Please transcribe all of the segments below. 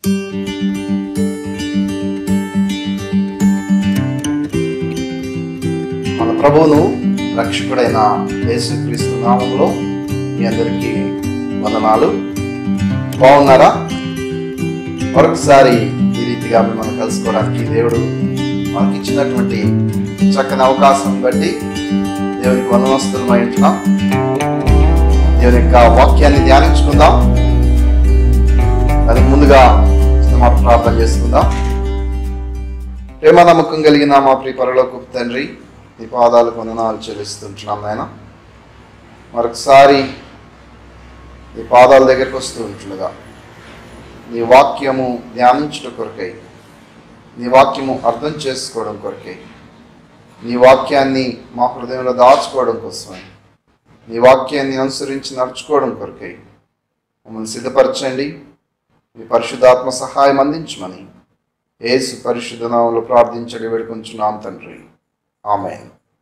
మన ప్రభువును రక్షకుడైన యేసుక్రీస్తు నామంలో మీ అందరికీ వందనాలు బాగున్నారా మరొకసారి ఈ రీతిగా మనం కలుసుకోవడానికి దేవుడు మనకి ఇచ్చినటువంటి చక్కని అవకాశం బట్టి దేవునికి వందనస్తులమై ఉంటున్నాం దేవుని యొక్క వాక్యాన్ని ధ్యానించుకుందాం దానికి ముందుగా చిన్న ప్రార్థన చేసుకుందాం ప్రేమ నమ్మకం కలిగిన మా ప్రియ పరలోకి తండ్రి నీ పాదాలకు వందనాలు చెల్లిస్తుంటున్నాం నాయన మరొకసారి నీ పాదాల దగ్గరికి వస్తూ ఉంటుండగా నీ వాక్యము ధ్యానించుట కొరకై నీ వాక్యము అర్థం చేసుకోవడం కొరకై నీ వాక్యాన్ని మా హృదయంలో దాచుకోవడం కోసమై నీ వాక్యాన్ని అనుసరించి నడుచుకోవడం కొరకై మమ్మల్ని సిద్ధపరచండి మీ పరిశుద్ధాత్మ సహాయం అందించమని యేసు పరిశుద్ధ నామంలో ప్రార్థించడి వేడుకొంచున్నాం తండ్రి ఆమె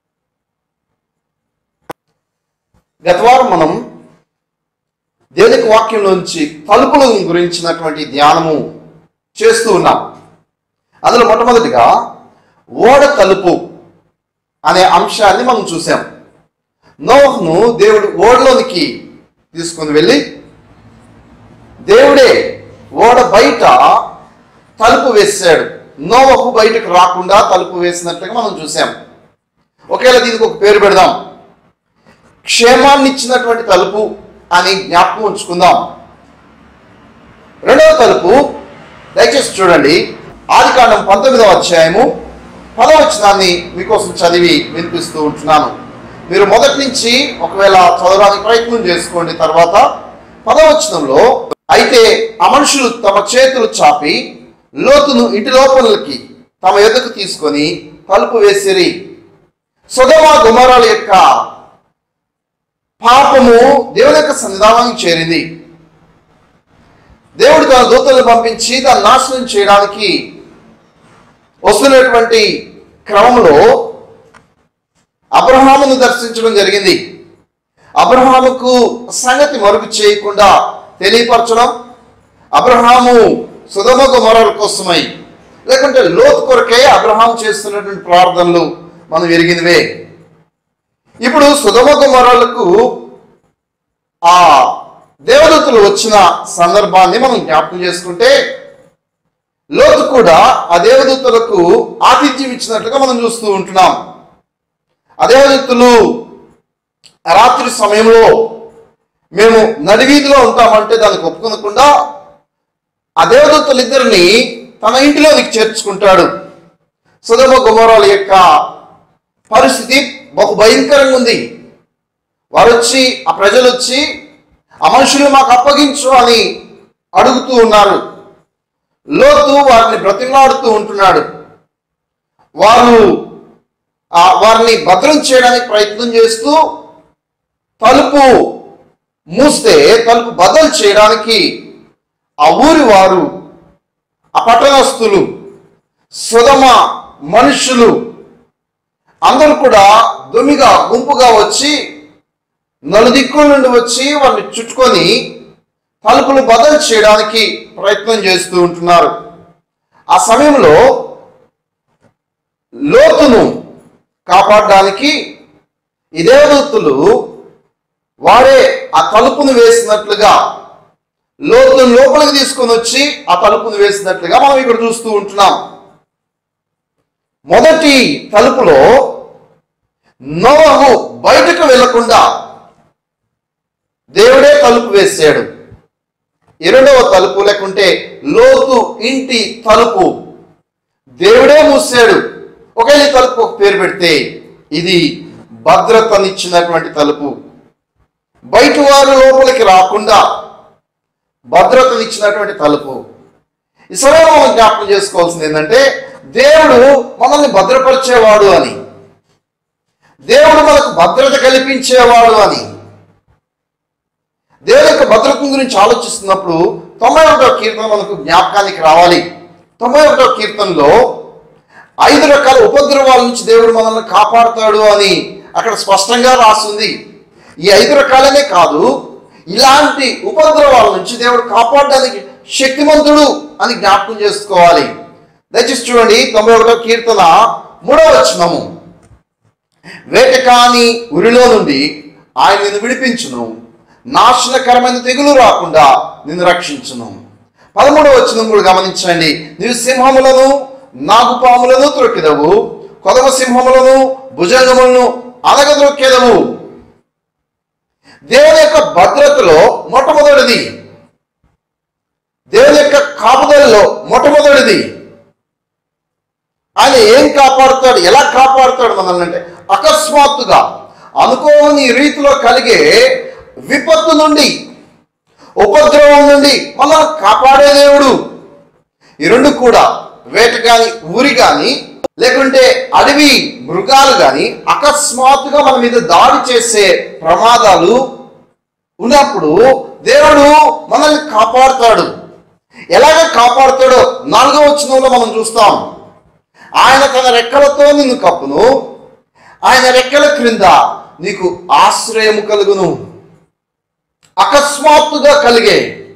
గత వారం మనం దేవునికి వాక్యంలోంచి తలుపుల గురించినటువంటి ధ్యానము చేస్తూ ఉన్నాం అందులో మొట్టమొదటిగా ఓడ తలుపు అనే అంశాన్ని మనం చూసాం నోహ్ను దేవుడు ఓడలోనికి తీసుకొని వెళ్ళి దేవుడే ఓడ బయట తలుపు వేసాడు నోవహు బయటకు రాకుండా తలుపు వేసినట్లుగా మనం చూసాం ఒకవేళ దీనికి ఒక పేరు పెడదాం క్షేమాన్ని ఇచ్చినటువంటి తలుపు అని జ్ఞాపకం ఉంచుకుందాం రెండవ తలుపు దయచేసి చూడండి ఆదికాండం పంతొమ్మిదవ అధ్యాయము పదవచనాన్ని మీకోసం చదివి వినిపిస్తూ ఉంటున్నాను మీరు మొదటి నుంచి ఒకవేళ చదవడానికి ప్రయత్నం చేసుకోండి తర్వాత పదవచనంలో అయితే ఆ మనుషులు తమ చేతులు చాపి లోతును ఇంటి లోపలికి తమ ఎదుకు తీసుకొని తలుపు వేసిరి సుధమ గుమరాల యొక్క పాపము దేవుని యొక్క సన్నిధానానికి చేరింది దేవుడు తన దూతలను పంపించి దాన్ని నాశనం చేయడానికి వస్తున్నటువంటి క్రమంలో అబ్రహామును దర్శించడం జరిగింది అబ్రహాముకు సంగతి మరుగు చేయకుండా తెలియపరచడం అబ్రహాము సుధమ గుమరాల కోసమై లేకుంటే లోతు కొరకే అబ్రహాం చేస్తున్నటువంటి ప్రార్థనలు మనం ఎరిగినవే ఇప్పుడు సుధమ గుమరాలకు ఆ దేవదూతలు వచ్చిన సందర్భాన్ని మనం జ్ఞాపకం చేసుకుంటే లోతు కూడా ఆ దేవదూతలకు ఆతిథ్యం ఇచ్చినట్లుగా మనం చూస్తూ ఉంటున్నాం ఆ దేవదూతలు రాత్రి సమయంలో మేము నడివీధిలో ఉంటామంటే దానికి ఒప్పుకొనకుండా ఆ దేవదూతలిద్దరిని తన ఇంటిలోనికి చేర్చుకుంటాడు సుధమ గుమరాల యొక్క పరిస్థితి బహు భయంకరంగా ఉంది వారు వచ్చి ఆ ప్రజలు వచ్చి ఆ మనుషులు మాకు అప్పగించు అని అడుగుతూ ఉన్నారు లోతు వారిని బ్రతిమలాడుతూ ఉంటున్నాడు వారు ఆ వారిని భద్రం చేయడానికి ప్రయత్నం చేస్తూ తలుపు మూస్తే తలుపు బదలు చేయడానికి ఆ ఊరి వారు ఆ పట్టణస్తులు సుధమ మనుషులు అందరూ కూడా దుమిగా గుంపుగా వచ్చి నలుదిక్కుల నుండి వచ్చి వారిని చుట్టుకొని తలుపులు బదలు చేయడానికి ప్రయత్నం చేస్తూ ఉంటున్నారు ఆ సమయంలో లోతును కాపాడడానికి ఈ దేవదూతులు వారే ఆ తలుపును వేసినట్లుగా లోతును లోపలికి తీసుకొని వచ్చి ఆ తలుపును వేసినట్లుగా మనం ఇక్కడ చూస్తూ ఉంటున్నాం మొదటి తలుపులో నోవహు బయటకు వెళ్లకుండా దేవుడే తలుపు వేసాడు రెండవ తలుపు లేకుంటే లోతు ఇంటి తలుపు దేవుడే మూసాడు ఒకవేళ ఈ తలుపు ఒక పేరు పెడితే ఇది భద్రతనిచ్చినటువంటి తలుపు బయట వారు లోపలికి రాకుండా భద్రతనిచ్చినటువంటి తలుపు ఈ సమయంలో మనం జ్ఞాపకం చేసుకోవాల్సింది ఏంటంటే దేవుడు మనల్ని భద్రపరిచేవాడు అని దేవుడు మనకు భద్రత కల్పించేవాడు అని దేవుని యొక్క భద్రత గురించి ఆలోచిస్తున్నప్పుడు తొంభై ఒకటో కీర్తన మనకు జ్ఞాపకానికి రావాలి తొంభై ఒకటో కీర్తనలో ఐదు రకాల ఉపద్రవాల నుంచి దేవుడు మనల్ని కాపాడుతాడు అని అక్కడ స్పష్టంగా రాస్తుంది ఈ ఐదు రకాలనే కాదు ఇలాంటి ఉపద్రవాల నుంచి దేవుడు కాపాడడానికి శక్తిమంతుడు అని జ్ఞాపకం చేసుకోవాలి దయచేసి చూడండి తొంభై ఒకటో కీర్తన మూడవ వచనము వేటకాని ఉరిలో నుండి ఆయన నిన్ను విడిపించును నాశనకరమైన తెగులు రాకుండా నిన్ను రక్షించును పదమూడవ వచనం కూడా గమనించండి నీవు సింహములను నాగుపాములను త్రొక్కెదవు కొదవ సింహములను భుజంగములను అనగదొక్కెదవు దేవుని యొక్క భద్రతలో మొట్టమొదటిది దేవుని యొక్క కాపుదలలో మొట్టమొదటిది ఆయన ఏం కాపాడుతాడు ఎలా కాపాడుతాడు మనల్ని అంటే అకస్మాత్తుగా అనుకోని రీతిలో కలిగే విపత్తు నుండి ఉపద్రవం నుండి మనల్ని కాపాడే దేవుడు ఈ రెండు కూడా వేట కానీ ఊరి కానీ లేకుంటే అడవి మృగాలు కానీ అకస్మాత్తుగా మన మీద దాడి చేసే ప్రమాదాలు ఉన్నప్పుడు దేవుడు మనల్ని కాపాడుతాడు ఎలాగ కాపాడుతాడో నాలుగో వచనంలో మనం చూస్తాం ఆయన తన రెక్కలతో నిన్ను కప్పును ఆయన రెక్కల క్రింద నీకు ఆశ్రయము కలుగును అకస్మాత్తుగా కలిగే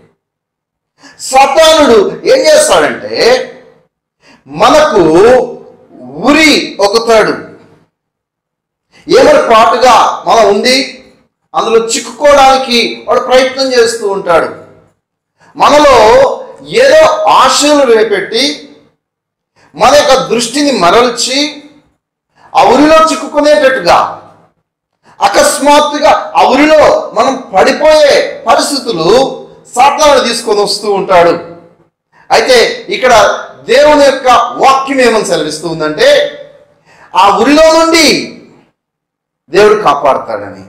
సతానుడు ఏం చేస్తాడంటే మనకు ఉరి ఒకతాడు ఏమరి పాటుగా మనం ఉండి అందులో చిక్కుకోవడానికి వాడు ప్రయత్నం చేస్తూ ఉంటాడు మనలో ఏదో ఆశలు రేపెట్టి మన యొక్క దృష్టిని మరల్చి ఆ ఉరిలో చిక్కుకునేటట్టుగా అకస్మాత్తుగా ఆ ఉరిలో మనం పడిపోయే పరిస్థితులు సాతాను తీసుకొని వస్తూ ఉంటాడు అయితే ఇక్కడ దేవుని యొక్క వాక్యం ఏమని సెలవిస్తూ ఉందంటే ఆ ఉరిలో నుండి దేవుడు కాపాడుతాడని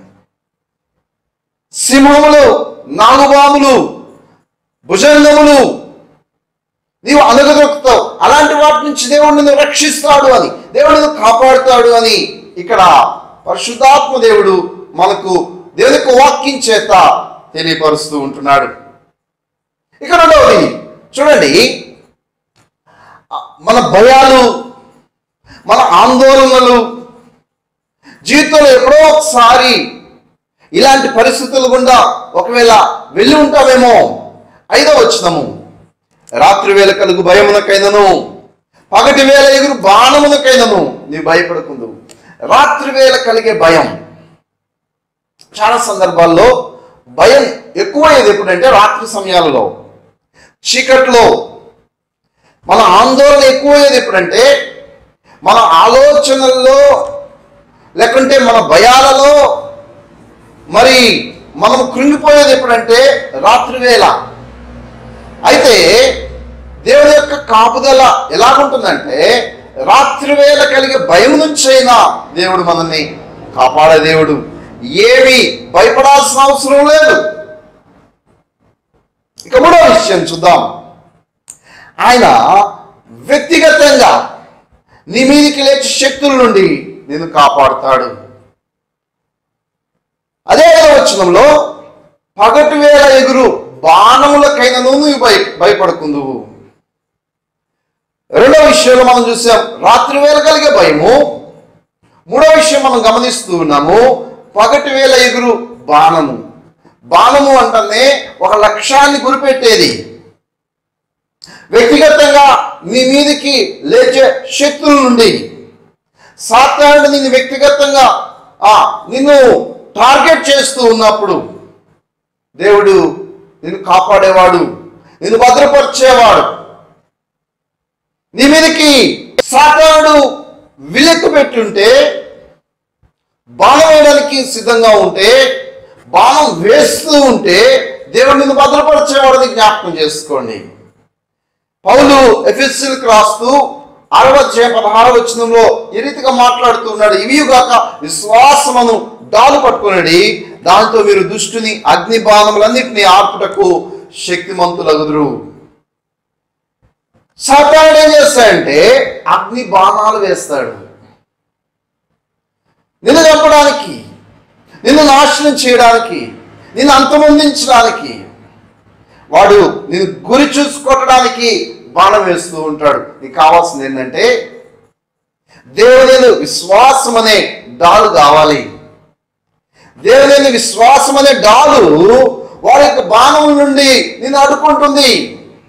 సింహములు నాగుబాములు భుజంగములు నీవు అనగదొక్కుతావు అలాంటి వాటి నుంచి దేవుడు నిన్ను రక్షిస్తాడు అని దేవుడు నిన్ను కాపాడుతాడు అని ఇక్కడ పరిశుద్ధాత్మ దేవుడు మనకు దేవుని యొక్క వాక్యం చేత తెలియపరుస్తూ ఉంటున్నాడు ఇక రెండవది చూడండి మన భయాలు మన ఆందోళనలు జీవితంలో ఎప్పుడో ఒకసారి ఇలాంటి పరిస్థితులు గుండా ఒకవేళ వెళ్ళి ఉంటామేమో ఐదో వచ్చినము రాత్రి వేళ కలుగు భయమునకైనను పగటి వేళ ఎగురు బాణమునకైనను నీవు భయపడకుందు రాత్రి వేళ కలిగే భయం చాలా సందర్భాల్లో భయం ఎక్కువయ్యేది ఎప్పుడంటే రాత్రి సమయాలలో చీకట్లో మన ఆందోళన ఎక్కువయ్యేది ఎప్పుడంటే మన ఆలోచనల్లో లేకుంటే మన భయాలలో మరి మనం కృంగిపోయేది ఎప్పుడంటే రాత్రి వేళ అయితే దేవుని యొక్క కాపుదల ఎలాగుంటుందంటే రాత్రి వేళ కలిగే భయం నుంచైనా దేవుడు మనల్ని కాపాడే దేవుడు ఏమి భయపడాల్సిన అవసరం లేదు ఇక మూడో విషయం చూద్దాం ఆయన వ్యక్తిగతంగా నీ మీదికి లేచి శక్తుల నుండి నిన్ను కాపాడుతాడు అదే వచనంలో పగటి వేళ ఎగురు బాణములకైనను నువ్వు భయ భయపడుకుందువు రెండో విషయంలో మనం చూసాం రాత్రి వేళ కలిగే భయము మూడో విషయం మనం గమనిస్తూ ఉన్నాము పగటి వేళ ఎగురు బాణము బాణము అంటేనే ఒక లక్ష్యాన్ని గురిపెట్టేది వ్యక్తిగతంగా నీ మీదికి లేచే శక్తుల నుండి సాతానుడు నిన్ను వ్యక్తిగతంగా ఆ నిన్ను టార్గెట్ చేస్తూ ఉన్నప్పుడు దేవుడు నిన్ను కాపాడేవాడు నిన్ను భద్రపరిచేవాడు నీ మీదకి సాతానుడు విలెక్కు పెట్టుంటే బాణం వేయడానికి సిద్ధంగా ఉంటే బాణం వేస్తూ ఉంటే దేవుడు నిన్ను భద్రపరిచేవాడని జ్ఞాపకం చేసుకోండి పౌలు ఎఫ్ఎస్సీలకు రాస్తూ అరవై అధ్యాయం పదహారు వచనంలో ఈ రీతిగా మాట్లాడుతున్నాడు ఇవిగాక విశ్వాసమును డాలు పట్టుకునడి దాంతో మీరు దుష్టుని అగ్ని బాణములన్నింటినీ ఆర్పుటకు శక్తిమంతులగుదురు సాతానుడు ఏం చేస్తాడంటే అగ్ని బాణాలు వేస్తాడు నిన్ను చంపడానికి నిన్ను నాశనం చేయడానికి నిన్ను అంతమొందించడానికి వాడు నేను గురి చూసుకొట్టడానికి బాణం వేస్తూ ఉంటాడు నీకు కావాల్సింది ఏంటంటే దేవుని విశ్వాసం అనే డాలు కావాలి దేవుని విశ్వాసం అనే డాలు వారి యొక్క బాణం నుండి నేను అడ్డుకుంటుంది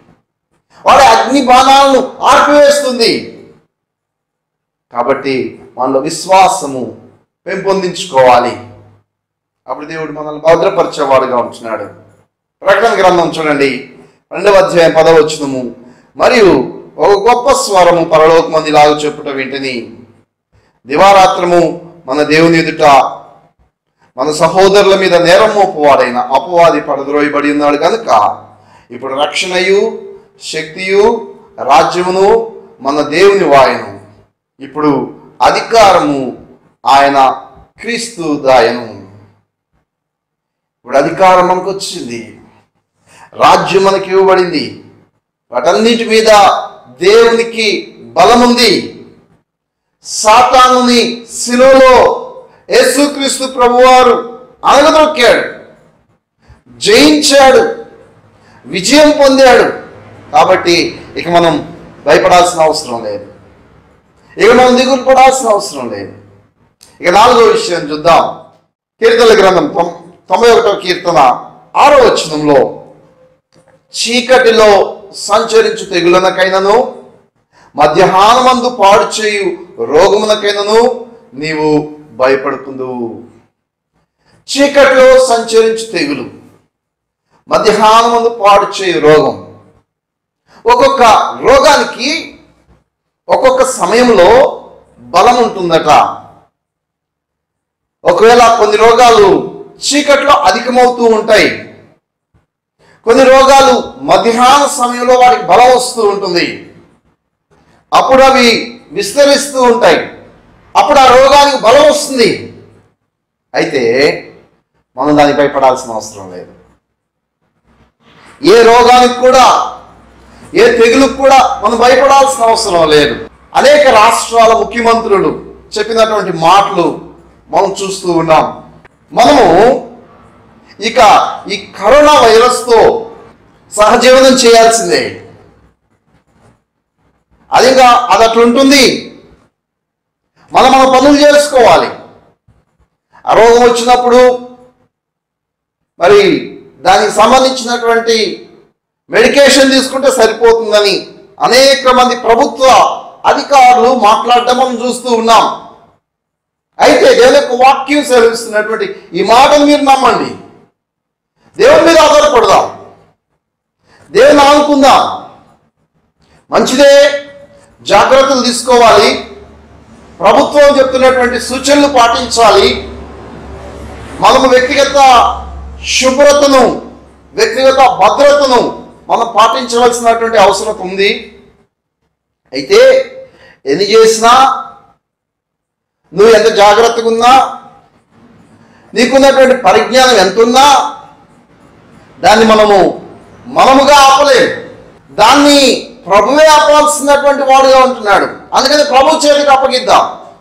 వాడి అగ్ని బాణాలను ఆర్పివేస్తుంది కాబట్టి మనలో విశ్వాసము పెంపొందించుకోవాలి అప్పుడు దేవుడు మనల్ని భద్రపరిచేవాడుగా ఉంటున్నాడు ప్రకటన గ్రంథం చూడండి రెండవ అధ్యాయం పదవచ్చునము మరియు ఒక గొప్ప స్వరము పరలోకమంది లాగా చెప్పుట వింటిని దివారాత్రము మన దేవుని ఎదుట మన సహోదరుల మీద నేరం మోపువాడైన అపవాది పడద్రోయబడి ఉన్నాడు కనుక ఇప్పుడు రక్షణయు శక్తియు రాజ్యమును మన దేవుని వాయను ఇప్పుడు అధికారము ఆయన క్రీస్తు దాయను ఇప్పుడు అధికారం మనకు వచ్చింది రాజ్యం మనకి ఇవ్వబడింది వాటన్నిటి మీద దేవునికి బలముంది సాతానుని శిలువలో యేసుక్రీస్తు ప్రభువారు అనగదొక్కాడు జయించాడు విజయం పొందాడు కాబట్టి ఇక మనం భయపడాల్సిన అవసరం లేదు ఇక మనం దిగులు పడాల్సిన అవసరం లేదు ఇక నాలుగో విషయం చూద్దాం కీర్తన గ్రంథం తొం- తొంభై ఒకటో కీర్తన ఆరో వచనంలో చీకటిలో సంచరించు తెగులనకైనను మధ్యాహ్నమందు పాడు చేయు రోగమునకైనను నీవు భయపడుకుందువు చీకటిలో సంచరించు తెగులు మధ్యాహ్నమందు పాడు చేయు రోగం ఒక్కొక్క రోగానికి ఒక్కొక్క సమయంలో బలం ఉంటుందట ఒకవేళ కొన్ని రోగాలు చీకట్లో అధికమవుతూ ఉంటాయి కొన్ని రోగాలు మధ్యాహ్న సమయంలో వాటికి బలం వస్తూ ఉంటుంది అప్పుడు అవి విస్తరిస్తూ ఉంటాయి అప్పుడు ఆ రోగానికి బలం వస్తుంది అయితే మనం దానికి భయపడాల్సిన అవసరం లేదు ఏ రోగానికి కూడా ఏ తెగులుకు కూడా మనం భయపడాల్సిన అవసరం లేదు అనేక రాష్ట్రాల ముఖ్యమంత్రులు చెప్పినటువంటి మాటలు మనం చూస్తూ ఉన్నాం మనము ఇక ఈ కరోనా వైరస్తో సహజీవనం చేయాల్సిందే అదిగా అది అట్లుంటుంది మనం మన పనులు చేసుకోవాలి ఆ రోగం వచ్చినప్పుడు మరి దానికి సంబంధించినటువంటి మెడికేషన్ తీసుకుంటే సరిపోతుందని అనేక మంది ప్రభుత్వ అధికారులు మాట్లాడడం మనం చూస్తూ ఉన్నాం అయితే దేవుని యొక్క వాక్యం సెలవిస్తున్నటువంటి ఈ మాటలు మీరు నమ్మండి దేవుని మీద ఆధారపడదాం దేవుని ఆనుకుందాం మంచిదే జాగ్రత్తలు తీసుకోవాలి ప్రభుత్వం చెప్తున్నటువంటి సూచనలు పాటించాలి మనము వ్యక్తిగత శుభ్రతను వ్యక్తిగత భద్రతను మనం పాటించవలసినటువంటి అవసరం ఉంది అయితే ఎన్ని చేసినా నువ్వు ఎంత జాగ్రత్తగా ఉన్నా నీకున్నటువంటి పరిజ్ఞానం ఎంత ఉన్నా దాన్ని మనము మనముగా ఆపలేము దాన్ని ప్రభువే ఆపాల్సినటువంటి వాడుగా ఉంటున్నాడు అందుకని ప్రభు చేతికి అప్పగిద్దాం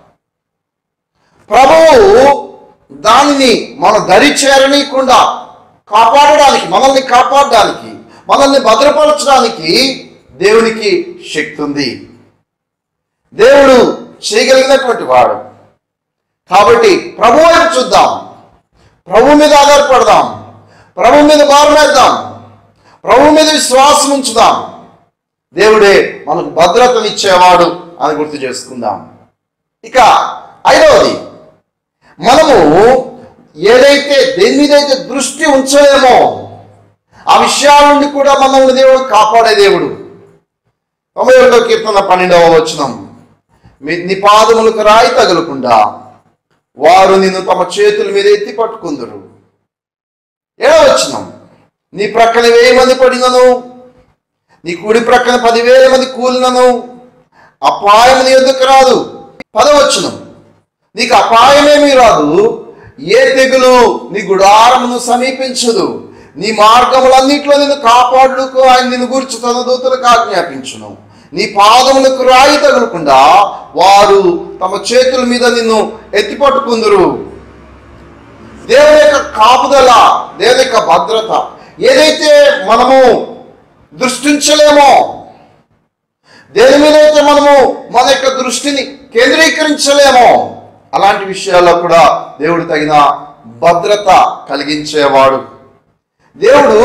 ప్రభువు దానిని మన దరి చేరనీయకుండా కాపాడడానికి మనల్ని కాపాడడానికి మనల్ని భద్రపరచడానికి దేవునికి శక్తి ఉంది దేవుడు చేయగలిగినటువంటి వాడు కాబట్టి ప్రభు వైపు చూద్దాం ప్రభు మీద ఆధారపడదాం ప్రభు మీద భారమేద్దాం ప్రభు మీద విశ్వాసం ఉంచుదాం దేవుడే మనకు భద్రతనిచ్చేవాడు అని గుర్తు చేసుకుందాం ఇక ఐదవది మనము ఏదైతే దేని మీద అయితే దృష్టి ఉంచలేమో ఆ విషయాల నుండి కూడా మనల్ని దేవుడు కాపాడే దేవుడు తొంభై ఒకటో కీర్తన పన్నెండవ వచనం మీ నీ పాదములకు రాయి తగలకుండా వారు నిన్ను తమ చేతుల మీద ఎత్తి పట్టుకుందరు ఏడవ వచనం నీ ప్రక్కన వెయ్యి మంది పడినను నీ కుడి ప్రక్కన పదివేల మంది కూలినను అపాయం నీ ఎందుకు రాదు పదవచ్చునం నీకు అపాయమేమీ రాదు ఏ తెగులు నీ గుడారమును సమీపించదు నీ మార్గములన్నిట్లో నిన్ను కాపాడుకు ఆయన నిన్ను గురించి తన దూతలకు ఆజ్ఞాపించును నీ పాదములకు రాయి తగులకుండా వారు తమ చేతుల మీద నిన్ను ఎత్తిపట్టుకుందరు దేవుని యొక్క కాపుదల దేవుని యొక్క భద్రత ఏదైతే మనము దృష్టించలేమో దేని మీద అయితే మనము మన యొక్క దృష్టిని కేంద్రీకరించలేమో అలాంటి విషయాల్లో కూడా దేవుడు తగిన భద్రత కలిగించేవాడు దేవుడు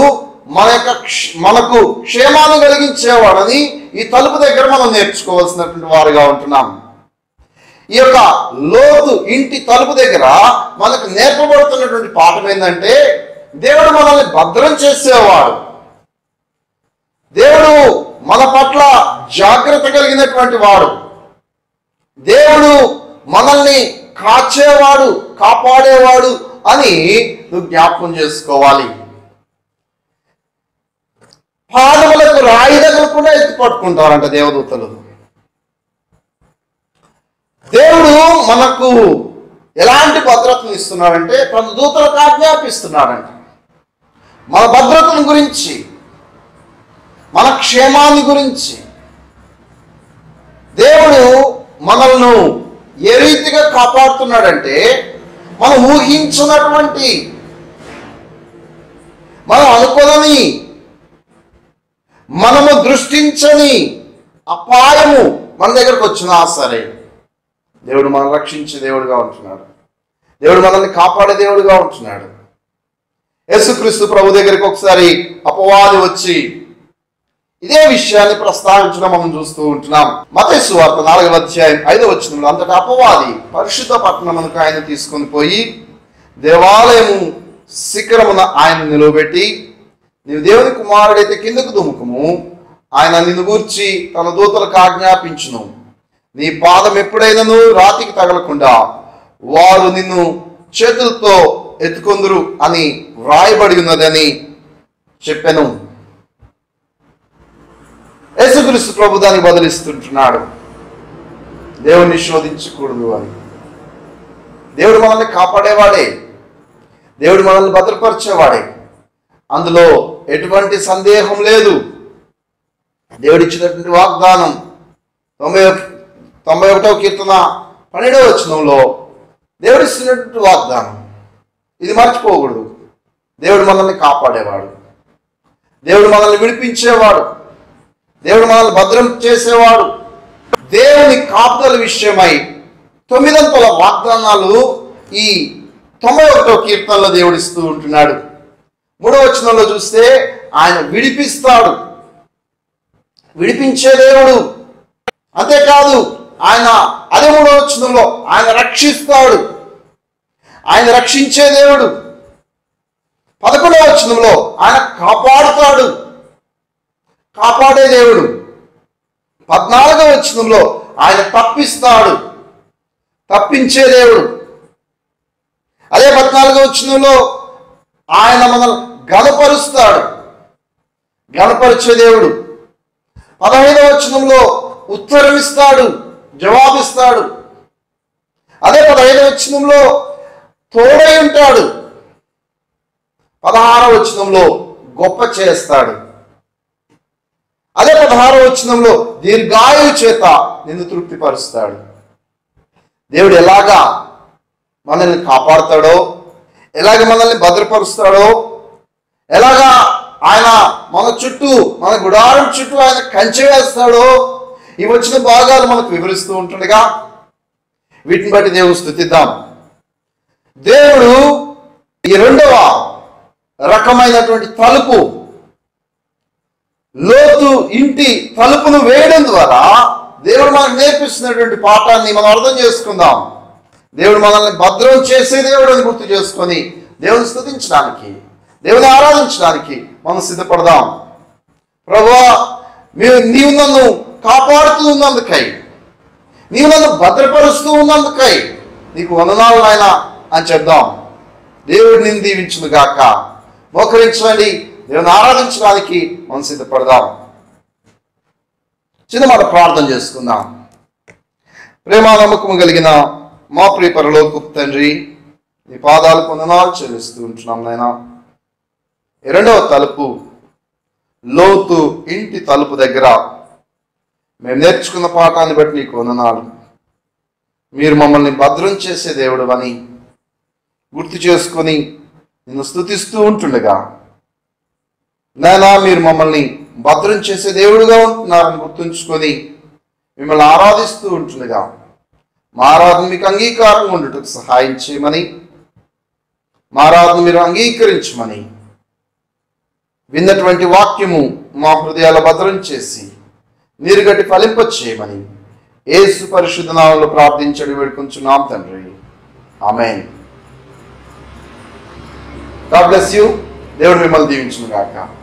మన యొక్క క్ష- మనకు క్షేమాన్ని కలిగించేవాడని ఈ తలుపు దగ్గర మనం నేర్చుకోవాల్సినటువంటి వారుగా ఉంటున్నాం ఈ యొక్క లోతు ఇంటి తలుపు దగ్గర మనకు నేర్పబడుతున్నటువంటి పాఠం ఏంటంటే దేవుడు మనల్ని భద్రం చేసేవాడు దేవుడు మన పట్ల జాగ్రత్త కలిగినటువంటి వాడు దేవుడు మనల్ని కాచేవాడు కాపాడేవాడు అని నువ్వు జ్ఞాపకం చేసుకోవాలి పాదములకు రాయి తగలకుండా ఎత్తి పట్టుకుంటారంట దేవదూతలు దేవుడు మనకు ఎలాంటి భద్రతను ఇస్తున్నాడంటే తన దూతలకు ఆజ్ఞాపిస్తున్నాడంట మన భద్రతను గురించి మన క్షేమాన్ని గురించి దేవుడు మనల్ని ఏ రీతిగా కాపాడుతున్నాడంటే మనం ఊహించినటువంటి మనం అనుకోదని మనము దృష్టించని అపాయము మన దగ్గరకు వచ్చినా సరే దేవుడు మనల్ని రక్షించే దేవుడుగా ఉంటున్నాడు దేవుడు మనల్ని కాపాడే దేవుడుగా ఉంటున్నాడు యేసుక్రీస్తు ప్రభు దగ్గరికి ఒకసారి అపవాది వచ్చి ఇదే విషయాన్ని ప్రస్తావించడం మనం చూస్తూ ఉంటున్నాం మతేసు వార్త నాలుగవ అధ్యాయం ఐదవ వచ్చిన అంతటా అపవాది పరిశుద్ధ పట్టణమునకు ఆయన తీసుకొని పోయి దేవాలయము శిఖరమున ఆయన నిలవబెట్టి నీవు దేవుని కుమారుడైతే కిందకు దుముకుము ఆయన నిన్ను గూర్చి తన దూతలకు ఆజ్ఞాపించును నీ పాదం ఎప్పుడైనను రాతికి తగలకుండా వారు నిన్ను చేతులతో ఎత్తుకొందురు అని వ్రాయబడి ఉన్నదని చెప్పాను యేసుక్రీస్తు ప్రభు దాన్ని బదిలిస్తుంటున్నాడు దేవుణ్ణి శోధించకూడదు అని దేవుడు మనల్ని కాపాడేవాడే దేవుడు మనల్ని భద్రపరిచేవాడే అందులో ఎటువంటి సందేహం లేదు దేవుడిచ్చినటువంటి వాగ్దానం తొంభై ఒక- తొంభై ఒకటవ కీర్తన పన్నెండవ వచనంలో దేవుడిస్తున్నటువంటి వాగ్దానం ఇది మర్చిపోకూడదు దేవుడు మనల్ని కాపాడేవాడు దేవుడు మనల్ని విడిపించేవాడు దేవుడు మనల్ని భద్రం చేసేవాడు దేవుని కాపుదల విషయమై తొమ్మిదంతల వాగ్దానాలు ఈ తొంభై ఒకటో కీర్తనలో దేవుడిస్తూ ఉంటున్నాడు మూడవ వచనంలో చూస్తే ఆయన విడిపిస్తాడు విడిపించే దేవుడు అంతేకాదు ఆయన అదే మూడవ వచనంలో ఆయన రక్షిస్తాడు ఆయన రక్షించే దేవుడు పదకొండవ వచనంలో ఆయన కాపాడుతాడు కాపాడే దేవుడు పద్నాలుగవ వచనంలో ఆయన తప్పిస్తాడు తప్పించే దేవుడు అదే పద్నాలుగవ వచనంలో ఆయన మనల్ని గణపరుస్తాడు గణపరిచే దేవుడు పదహైదవ వచనంలో ఉత్తరమిస్తాడు జవాబిస్తాడు అదే పదహైదవ వచనంలో తోడై ఉంటాడు పదహారవ వచనంలో గొప్ప చేస్తాడు అదే పదహారవ వచనంలో దీర్ఘాయువు చేత నిన్ను తృప్తిపరుస్తాడు దేవుడు ఎలాగా మనల్ని కాపాడుతాడో ఎలాగ మనల్ని భద్రపరుస్తాడో ఎలాగా ఆయన మన చుట్టూ మన గుడారం చుట్టూ ఆయన కంచె వేస్తాడో ఈ వచ్చిన భాగాలు మనకు వివరిస్తూ ఉంటుండగా వీటిని బట్టి దేవుడు స్థుతిద్దాం దేవుడు ఈ రెండవ రకమైనటువంటి తలుపు లోతు ఇంటి తలుపును వేయడం ద్వారా దేవుడు మనకు నేర్పిస్తున్నటువంటి పాఠాన్ని మనం అర్థం చేసుకుందాం దేవుడు మనల్ని భద్రం చేసే దేవుడు అని గుర్తు చేసుకొని దేవుని స్తుతించడానికి దేవుని ఆరాధించడానికి మనం సిద్ధపడదాం ప్రభువా మీరు నీవు నన్ను కాపాడుతూ ఉన్నందుకై నీవు నన్ను భద్రపరుస్తూ ఉన్నందుకై నీకు వందనాలు నాయన అని చెప్దాం దేవుడు నిన్ను దీవించును గాక మోకరించండి దేవుని ఆరాధించడానికి మనం సిద్ధపడదాం చిన్న మాట ప్రార్థన చేసుకుందాం ప్రేమ నమ్మకం కలిగిన మా ప్రియ పరలోకపు తండ్రి నీ పాదాలు కొందనాలు చెల్లిస్తూ ఉంటున్నాం నాయన ఈ రెండవ తలుపు లోతు ఇంటి తలుపు దగ్గర మేము నేర్చుకున్న పాఠాన్ని బట్టి నీకు వందనాలు మీరు మమ్మల్ని భద్రం చేసే దేవుడు అని గుర్తు చేసుకొని నిన్ను స్తుతిస్తూ ఉంటుండగా నాయనా మీరు మమ్మల్ని భద్రం చేసే దేవుడుగా ఉంటున్నారని గుర్తుంచుకొని మిమ్మల్ని ఆరాధిస్తూ ఉంటుండగా మా ఆరాధన మీకు అంగీకారంగా ఉండటకు సహాయం చేయమని మా ఆరాధన మీరు అంగీకరించమని విన్నటువంటి వాక్యము మా హృదయాల భద్రం చేసి నీరుగట్టి ఫలింపచేయమని ఏసు పరిశుద్ధ నామంలో ప్రార్థించడి వేడుకుంటున్నాం తండ్రి ఆమెన్ గాడ్ బ్లెస్ యూ దేవుడు మిమ్మల్ని దీవించును గాక